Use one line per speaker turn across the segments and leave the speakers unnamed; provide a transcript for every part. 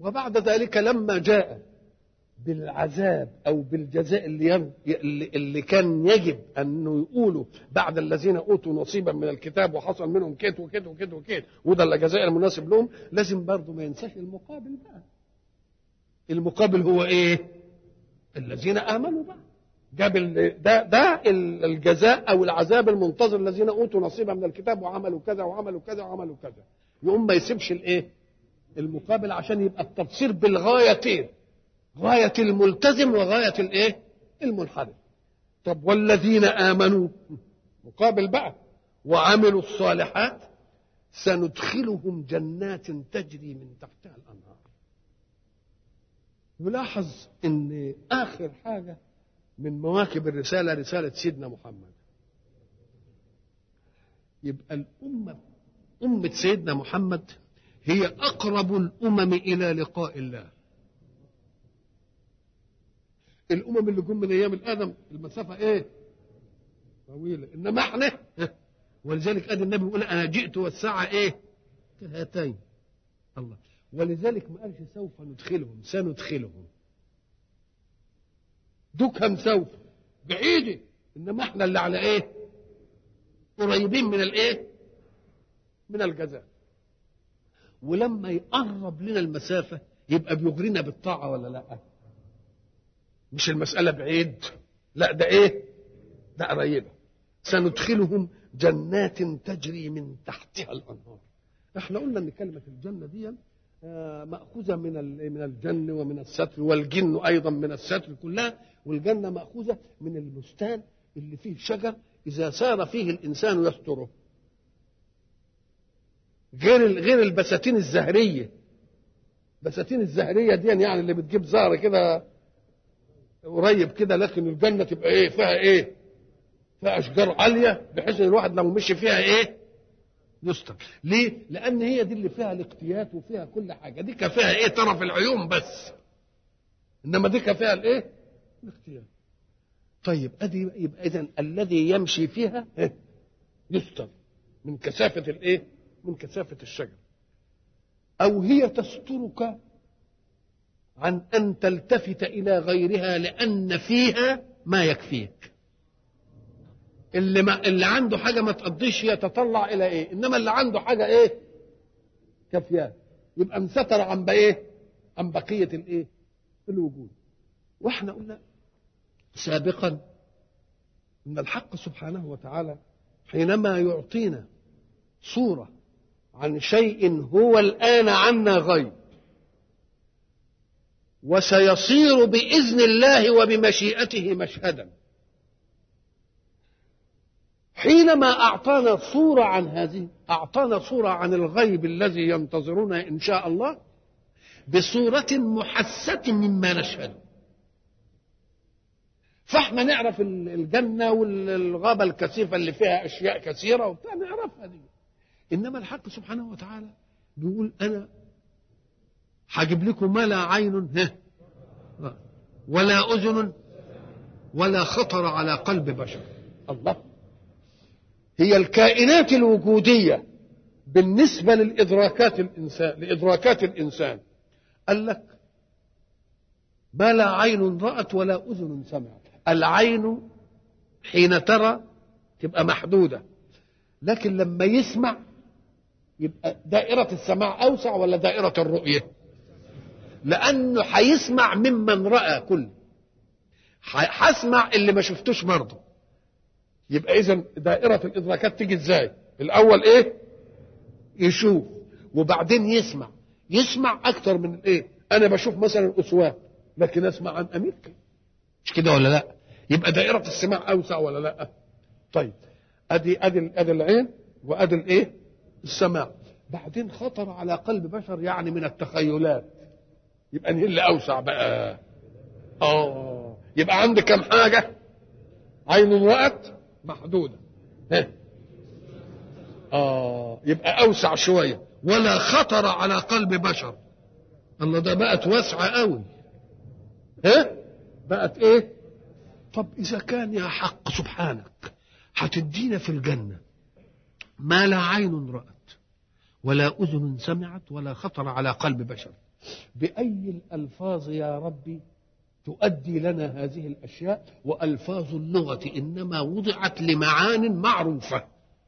وبعد ذلك لما جاء بالعذاب او بالجزاء اللي اللي كان يجب انه يقولوا بعد الذين اوتوا نصيبا من الكتاب وحصل منهم كيت وكيت وكيت وكيت وده الجزاء المناسب لهم لازم برضه ما ينساش المقابل بقى المقابل هو ايه الذين امنوا بقى جاب ده ده الجزاء او العذاب المنتظر الذين اوتوا نصيبا من الكتاب وعملوا كذا وعملوا كذا وعملوا كذا يقوم ما يسيبش الايه المقابل عشان يبقى التفسير بالغايتين غاية الملتزم وغاية الايه المنحرف طب والذين آمنوا مقابل بقى وعملوا الصالحات سندخلهم جنات تجري من تحتها الأنهار يلاحظ ان آخر حاجة من مواكب الرسالة رسالة سيدنا محمد يبقى الأمة أمة سيدنا محمد هي أقرب الأمم إلى لقاء الله الامم اللي جم من ايام الادم المسافه ايه طويله انما احنا ولذلك ادي النبي بيقول انا جئت والساعه ايه كهاتين الله ولذلك ما قالش سوف ندخلهم سندخلهم دكهم سوف بعيدة انما احنا اللي على ايه قريبين من الايه من الجزاء ولما يقرب لنا المسافة يبقى بيغرينا بالطاعة ولا لا مش المسألة بعيد لا ده ايه ده قريبة سندخلهم جنات تجري من تحتها الأنهار احنا قلنا ان كلمة الجنة دي مأخوذة من من الجن ومن الستر والجن أيضا من الستر كلها والجنة مأخوذة من البستان اللي فيه شجر إذا سار فيه الإنسان يستره غير غير البساتين الزهرية بساتين الزهرية دي يعني اللي بتجيب زهر كده قريب كده لكن الجنة تبقى ايه فيها ايه فيها اشجار عالية بحيث ان الواحد لو مشي فيها ايه يستر ليه لان هي دي اللي فيها الاقتيات وفيها كل حاجة دي فيها ايه طرف العيون بس انما دي فيها الايه الاقتيات طيب ادي يبقى اذا الذي يمشي فيها إيه؟ يستر من كثافة الايه من كثافة الشجر او هي تسترك عن ان تلتفت الى غيرها لان فيها ما يكفيك اللي ما اللي عنده حاجه ما تقضيش يتطلع الى ايه انما اللي عنده حاجه ايه كافياه يبقى انستر عن ايه عن بقيه الايه الوجود واحنا قلنا سابقا ان الحق سبحانه وتعالى حينما يعطينا صوره عن شيء هو الان عنا غيب وسيصير باذن الله وبمشيئته مشهدا حينما اعطانا صوره عن هذه اعطانا صوره عن الغيب الذي ينتظرنا ان شاء الله بصوره محسه مما نشهد فاحنا نعرف الجنه والغابه الكثيفه اللي فيها اشياء كثيره وبتاع نعرفها دي انما الحق سبحانه وتعالى بيقول انا هجيب لكم ما لا عين ولا اذن ولا خطر على قلب بشر الله هي الكائنات الوجوديه بالنسبه للادراكات الانسان لادراكات الانسان قال لك ما لا عين رأت ولا أذن سمعت العين حين ترى تبقى محدودة لكن لما يسمع يبقى دائرة السماع أوسع ولا دائرة الرؤية لأنه هيسمع ممن رأى كل هسمع اللي ما شفتوش برضه يبقى إذا دائرة الإدراكات تيجي إزاي الأول إيه يشوف وبعدين يسمع يسمع أكتر من إيه أنا بشوف مثلا أسوات لكن أسمع عن أمريكا مش كده ولا لا يبقى دائرة السماع أوسع ولا لا طيب أدي أدي أدي العين وأدي الإيه السماع بعدين خطر على قلب بشر يعني من التخيلات يبقى نهي اللي اوسع بقى اه يبقى عندي كم حاجه عين رأت محدوده ها اه يبقى اوسع شويه ولا خطر على قلب بشر الله ده بقت واسعه قوي ها بقت ايه طب اذا كان يا حق سبحانك هتدينا في الجنه ما لا عين رأت ولا أذن سمعت ولا خطر على قلب بشر بأي الألفاظ يا ربي تؤدي لنا هذه الأشياء وألفاظ اللغة إنما وضعت لمعان معروفة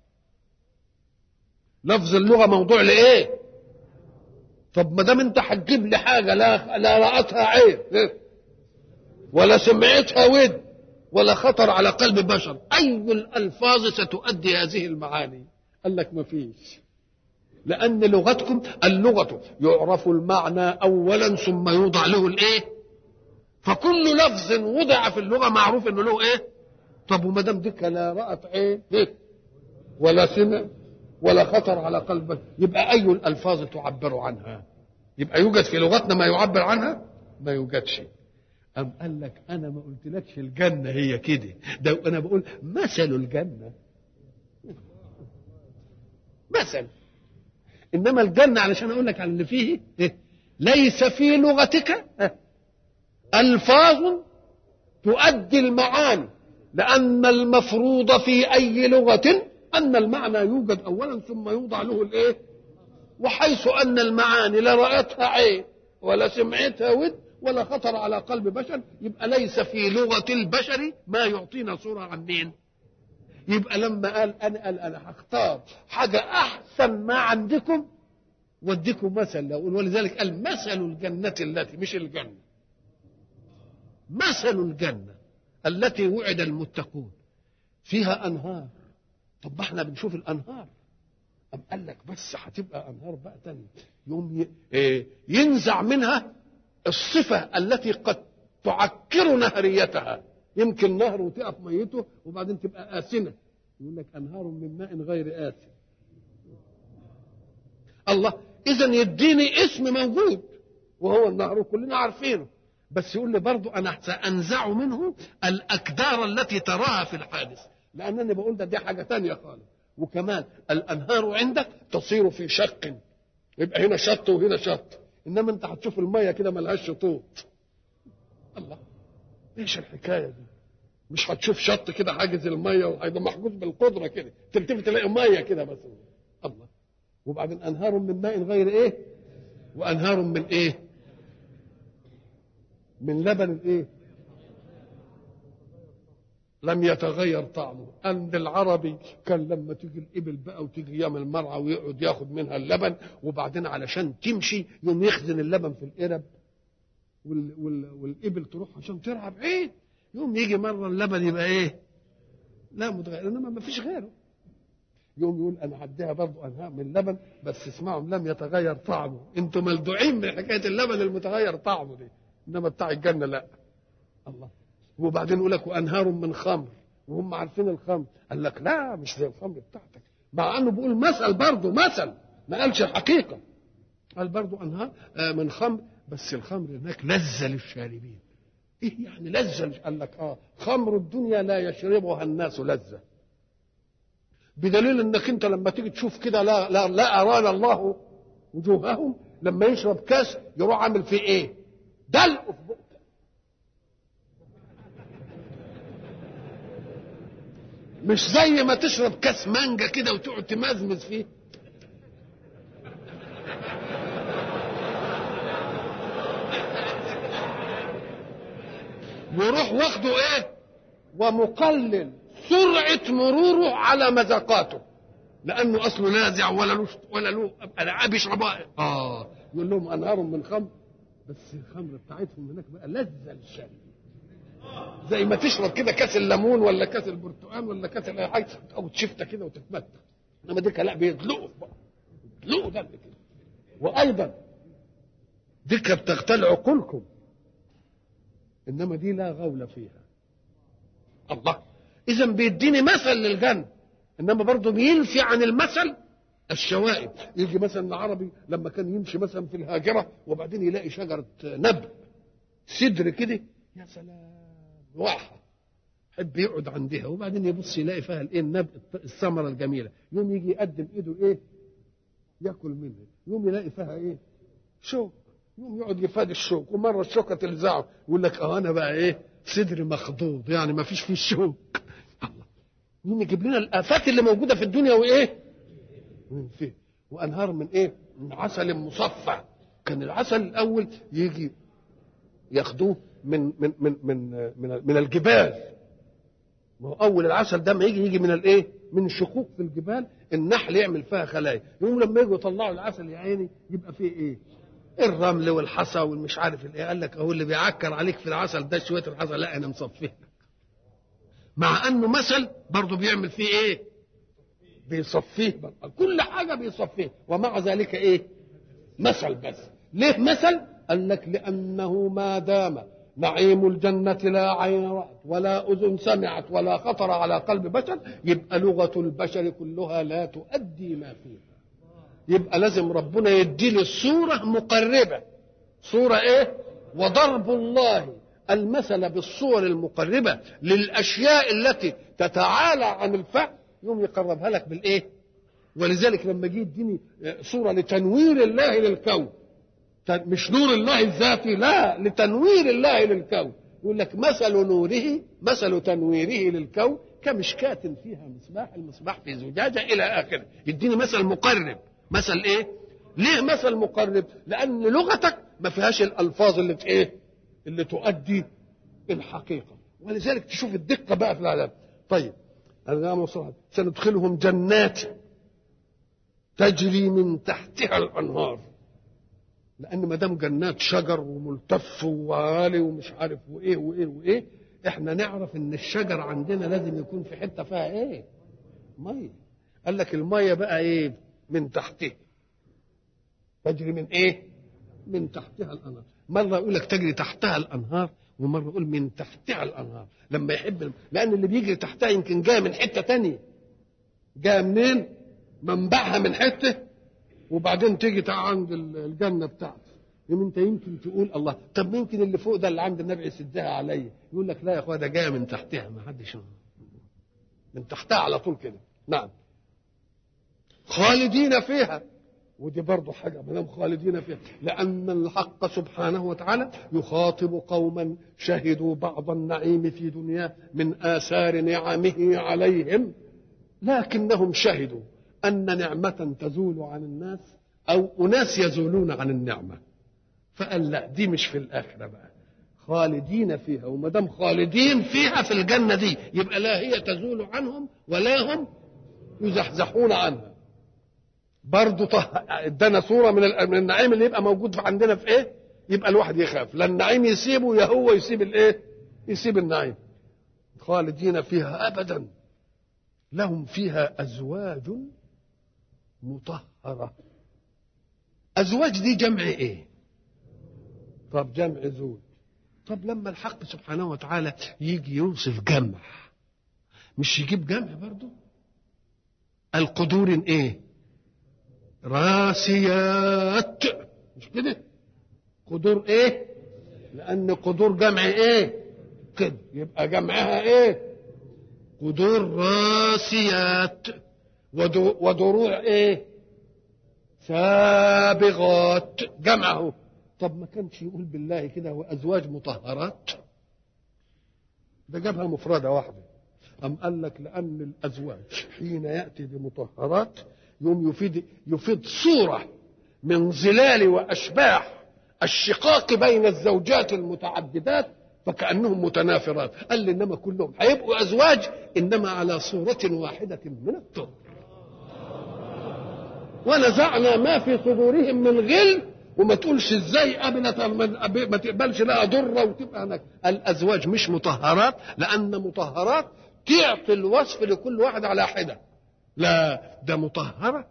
لفظ اللغة موضوع لإيه طب ما دام انت هتجيب لي حاجة لا لا رأتها عين ولا سمعتها ود ولا خطر على قلب بشر أي الألفاظ ستؤدي هذه المعاني قال لك ما فيش لأن لغتكم اللغة يعرف المعنى أولا ثم يوضع له الإيه فكل لفظ وضع في اللغة معروف إنه له إيه طب وما دام ديك لا رأت عين إيه؟ ولا سمع ولا خطر على قلبك يبقى أي الألفاظ تعبر عنها يبقى يوجد في لغتنا ما يعبر عنها ما يوجدش أم قال لك أنا ما قلتلكش الجنة هي كده ده أنا بقول مثل الجنة مثل إنما الجنة علشان أقول لك على اللي فيه إيه؟ ليس في لغتك ألفاظ تؤدي المعاني لأن المفروض في أي لغة أن المعنى يوجد أولا ثم يوضع له الإيه؟ وحيث أن المعاني لا رأتها عين ولا سمعتها ود ولا خطر على قلب بشر يبقى ليس في لغة البشر ما يعطينا صورة عن مين يبقى لما قال أنا قال أنا هختار حاجة أحسن ما عندكم واديكم مثل ولذلك قال مثل الجنة التي مش الجنة مثل الجنة التي وعد المتقون فيها أنهار طب ما احنا بنشوف الأنهار أم قال لك بس هتبقى أنهار بقى تاني يوم ينزع منها الصفة التي قد تعكر نهريتها يمكن نهر وتقف ميته وبعدين تبقى آسنة يقول لك أنهار من ماء غير آسن الله إذا يديني اسم موجود وهو النهر كلنا عارفينه بس يقول لي برضه أنا سأنزع منه الأكدار التي تراها في الحادث لأنني بقول ده دي حاجة تانية خالص وكمان الأنهار عندك تصير في شق يبقى هنا شط وهنا شط انما انت هتشوف الميه كده ملهاش شطوط الله ايش الحكايه دي مش هتشوف شط كده حاجز الميه وهيبقى محجوز بالقدره كده تلتفت تلاقي ميه كده مثلا الله وبعدين انهار من ماء غير ايه وانهار من ايه من لبن ايه لم يتغير طعمه عند العربي كان لما تيجي الإبل بقى وتيجي أيام المرعى ويقعد ياخد منها اللبن وبعدين علشان تمشي يوم يخزن اللبن في القرب وال وال والإبل تروح عشان ترعى بعيد يوم يجي مرة اللبن يبقى إيه؟ لا متغير إنما ما فيش غيره يوم يقول أنا هديها برضه أنهاء من اللبن بس اسمعوا لم يتغير طعمه أنتم ملدوعين من حكاية اللبن المتغير طعمه دي إنما بتاع الجنة لا الله وبعدين يقول لك وانهار من خمر وهم عارفين الخمر قال لك لا مش زي الخمر بتاعتك مع انه بيقول مثل برضه مثل ما قالش الحقيقه قال برضه انهار من خمر بس الخمر هناك لذه للشاربين ايه يعني لذه قال لك اه خمر الدنيا لا يشربها الناس لذه بدليل انك انت لما تيجي تشوف كده لا لا لا ارانا الله وجوههم لما يشرب كاس يروح عامل فيه ايه؟ دلقه في بقه مش زي ما تشرب كاس مانجا كده وتقعد تمزمز فيه ويروح واخده ايه ومقلل سرعة مروره على مذاقاته لأنه أصله نازع ولا له ولا له ألعاب يشربها آه يقول لهم أنهار من خمر بس الخمر بتاعتهم هناك بقى لذة للشارب زي ما تشرب كده كاس الليمون ولا كاس البرتقال ولا كاس اي حاجه او تشفته كده وتتمتع انما ديك لا بيدلقوا بقى يدلقوا دم كده وايضا ديك بتغتال عقولكم انما دي لا غول فيها الله اذا بيديني مثل للجنه انما برضه بينفي عن المثل الشوائب يجي مثلا العربي لما كان يمشي مثلا في الهاجره وبعدين يلاقي شجره نبل سدر كده يا سلام واحد يحب يقعد عندها وبعدين يبص يلاقي فيها الايه النب الثمره الجميله يوم يجي يقدم ايده ايه ياكل منها يوم يلاقي فيها ايه شوك يوم يقعد يفاد الشوك ومره الشوكه تلزعه يقول لك اه انا بقى ايه صدري مخضوض يعني ما فيش فيه شوك الله يوم يجيب لنا الافات اللي موجوده في الدنيا وايه فيه وانهار من ايه من عسل مصفى كان العسل الاول يجي ياخدوه من من من من من, من الجبال ما هو اول العسل ده ما يجي يجي من الايه من شقوق في الجبال النحل يعمل فيها خلايا يقوم لما يجوا يطلعوا العسل يا عيني يبقى فيه ايه الرمل والحصى والمش عارف الايه قال لك اهو اللي بيعكر عليك في العسل ده شويه الحصى لا انا مصفيه مع انه مثل برضه بيعمل فيه ايه بيصفيه برضه. كل حاجه بيصفيه ومع ذلك ايه مثل بس ليه مثل قال لك لانه ما دام نعيم الجنة لا عين رأت ولا أذن سمعت ولا خطر على قلب بشر يبقى لغة البشر كلها لا تؤدي ما فيها يبقى لازم ربنا يدي لي الصورة مقربة صورة ايه وضرب الله المثل بالصور المقربة للأشياء التي تتعالى عن الفعل يوم يقربها لك بالإيه ولذلك لما جه يديني صورة لتنوير الله للكون مش نور الله الذاتي لا لتنوير الله للكون يقول لك مثل نوره مثل تنويره للكون كمشكاة فيها مصباح المصباح في زجاجة إلى آخره يديني مثل مقرب مثل إيه ليه مثل مقرب لأن لغتك ما فيهاش الألفاظ اللي في إيه اللي تؤدي الحقيقة ولذلك تشوف الدقة بقى في العذاب طيب النعم والصلاة سندخلهم جنات تجري من تحتها الأنهار لأن ما دام جنات شجر وملتف وعالي ومش عارف وإيه وإيه وإيه إحنا نعرف إن الشجر عندنا لازم يكون في حتة فيها إيه؟ مية قال لك المية بقى إيه؟ من تحتها تجري من إيه؟ من تحتها الأنهار مرة يقول لك تجري تحتها الأنهار ومرة يقول من تحتها الأنهار لما يحب لأن اللي بيجري تحتها يمكن جاي من حتة تانية جاي منين؟ منبعها من حتة وبعدين تيجي عند الجنة بتاعته يوم انت يمكن تقول الله طب يمكن اللي فوق ده اللي عند النبي يسدها عليا يقول لك لا يا اخويا ده جايه من تحتها ما حدش من تحتها على طول كده نعم خالدين فيها ودي برضه حاجة ما دام خالدين فيها لأن الحق سبحانه وتعالى يخاطب قوما شهدوا بعض النعيم في دنياه من آثار نعمه عليهم لكنهم شهدوا أن نعمة تزول عن الناس أو أناس يزولون عن النعمة فقال لا دي مش في الآخرة بقى خالدين فيها وما دام خالدين فيها في الجنة دي يبقى لا هي تزول عنهم ولا هم يزحزحون عنها برضه ادانا صوره من من النعيم اللي يبقى موجود عندنا في ايه؟ يبقى الواحد يخاف لا النعيم يسيبه يا هو يسيب الايه؟ يسيب النعيم خالدين فيها ابدا لهم فيها ازواج مطهره ازواج دي جمع ايه؟ طب جمع زوج طب لما الحق سبحانه وتعالى يجي يوصف جمع مش يجيب جمع برضه القدور ايه؟ راسيات مش كده قدور ايه لان قدور جمع ايه كده يبقى جمعها ايه قدور راسيات ودو ودروع ايه سابغات جمعه طب ما كانش يقول بالله كده وازواج مطهرات ده جابها مفردة واحدة أم قال لك لأن الأزواج حين يأتي بمطهرات يوم يفيد يفيد صورة من ظلال وأشباح الشقاق بين الزوجات المتعددات فكأنهم متنافرات قال لي إنما كلهم هيبقوا أزواج إنما على صورة واحدة من الطهر ونزعنا ما في صدورهم من غل وما تقولش ازاي قبلت ما تقبلش لها ضره وتبقى هناك الازواج مش مطهرات لان مطهرات تعطي الوصف لكل واحد على حده لا ده مطهرة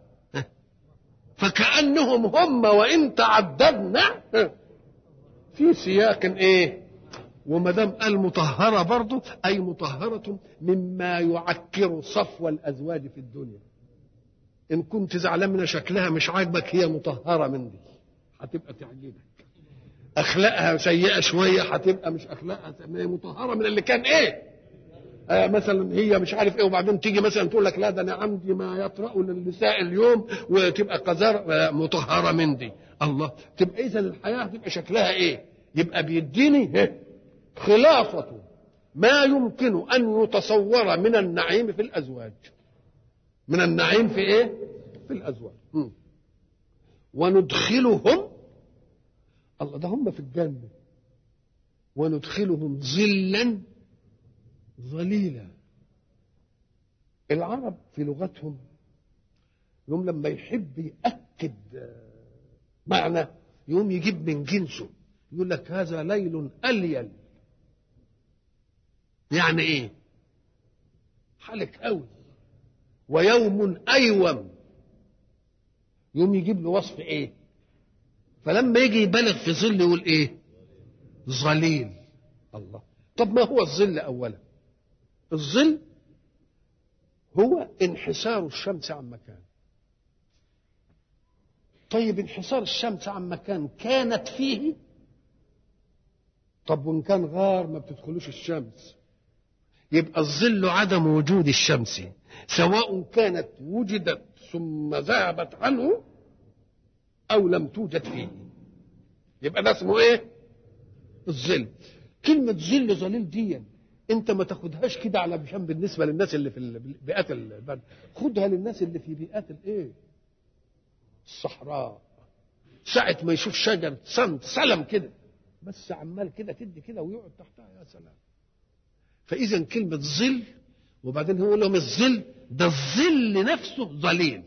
فكأنهم هم وإن تعددنا في سياق إيه وما دام قال مطهرة برضه أي مطهرة مما يعكر صفو الأزواج في الدنيا إن كنت زعلان من شكلها مش عاجبك هي مطهرة من دي هتبقى تعجبك أخلاقها سيئة شوية هتبقى مش أخلاقها مطهرة من اللي كان إيه آه مثلا هي مش عارف ايه وبعدين تيجي مثلا تقول لك لا ده انا عندي ما يطرأ للنساء اليوم وتبقى قذار مطهره من دي الله تبقى اذا الحياه تبقى شكلها ايه يبقى بيديني خلافه ما يمكن ان يتصور من النعيم في الازواج من النعيم في ايه في الازواج م. وندخلهم الله ده هم في الجنة وندخلهم ظلا ظليلا العرب في لغتهم يوم لما يحب يأكد معنى يوم يجيب من جنسه يقول لك هذا ليل أليل يعني ايه حالك قوي ويوم أيوم يوم يجيب له وصف ايه فلما يجي يبالغ في ظل يقول ايه ظليل الله طب ما هو الظل اولا الظل هو انحسار الشمس عن مكان طيب انحسار الشمس عن مكان كانت فيه طب وان كان غار ما بتدخلوش الشمس يبقى الظل عدم وجود الشمس سواء كانت وجدت ثم ذهبت عنه او لم توجد فيه يبقى ده اسمه ايه الظل كلمة ظل ظليل دي انت ما تاخدهاش كده على مشان بالنسبة للناس اللي في بيئات البلد خدها للناس اللي في بيئات الايه الصحراء ساعة ما يشوف شجر صمت سلم كده بس عمال كده تدي كده ويقعد تحتها يا سلام فإذا كلمة ظل وبعدين هو يقول لهم الظل ده الظل نفسه ظليل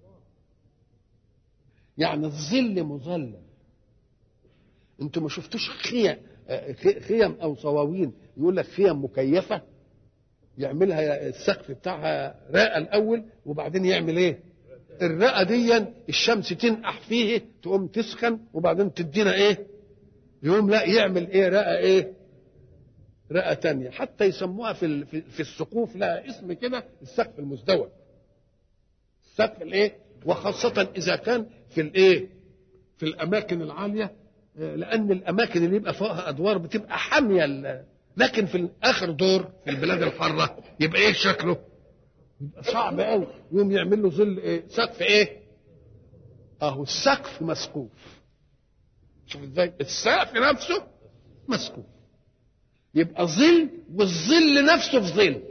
يعني الظل مظلل انتوا ما شفتوش خيم خيم او صواوين يقول لك خيم مكيفه يعملها السقف بتاعها راقه الاول وبعدين يعمل ايه الرقه دي الشمس تنقح فيه تقوم تسخن وبعدين تدينا ايه يقوم لا يعمل ايه رقه ايه رقه تانية حتى يسموها في في السقوف لها اسم كده السقف المزدوج السقف الايه وخاصه اذا كان في الايه في الاماكن العاليه لان الاماكن اللي يبقى فوقها ادوار بتبقى حاميه لكن في اخر دور في البلاد الحاره يبقى ايه شكله يبقى صعب قوي يوم يعمل له ظل ايه سقف ايه اهو السقف مسقوف شوف ازاي السقف نفسه مسقوف يبقى ظل والظل نفسه في ظل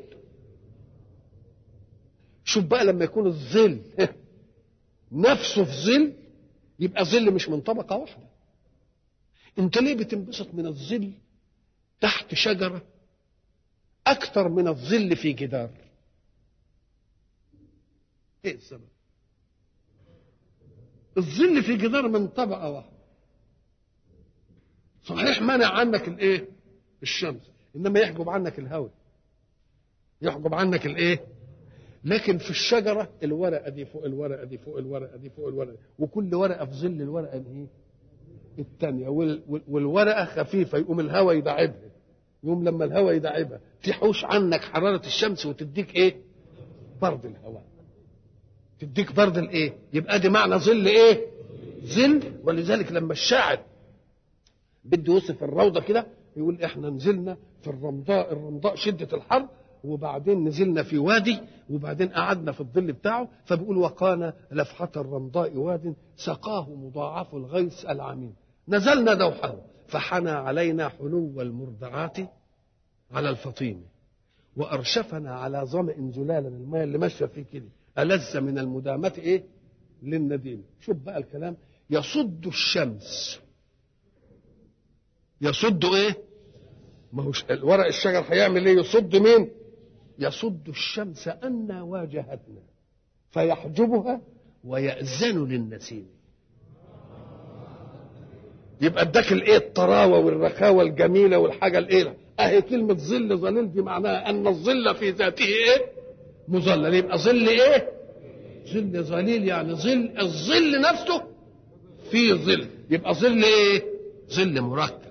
شوف بقى لما يكون الظل نفسه في ظل يبقى ظل مش من طبقه واحده انت ليه بتنبسط من الظل تحت شجره اكثر من الظل في جدار ايه السبب الظل في جدار من طبقه واحده صحيح منع عنك الايه الشمس انما يحجب عنك الهواء يحجب عنك الايه لكن في الشجره الورقه دي فوق الورقه دي فوق الورقه دي فوق الورقه دي وكل ورقه في ظل الورقه الايه الثانيه والورقه خفيفه يقوم الهواء يدعبها يقوم لما الهواء يدعبها تحوش عنك حراره الشمس وتديك ايه برد الهواء تديك برد الايه يبقى دي معنى ظل ايه ظل ولذلك لما الشاعر بده يوصف الروضه كده يقول احنا نزلنا في الرمضاء الرمضاء شده الحر وبعدين نزلنا في وادي وبعدين قعدنا في الظل بتاعه فبيقول وقانا لفحة الرمضاء واد سقاه مضاعف الغيث العميم نزلنا دوحه فحنى علينا حلو المرضعات على الفطيم وأرشفنا على ظمأ زلالا الماء اللي ماشية فيه كده ألذ من المدامة إيه للنديم شوف بقى الكلام يصد الشمس يصد ايه ما هو الورق الشجر هيعمل ايه يصد مين يصد الشمس أن واجهتنا فيحجبها ويأذن للنسيم يبقى اداك الايه الطراوه والرخاوه الجميله والحاجه الايه اهي كلمه ظل ظليل دي معناها ان الظل في ذاته ايه مظلل يبقى ظل ايه ظل ظليل يعني ظل الظل نفسه في ظل يبقى ظل ايه ظل مركب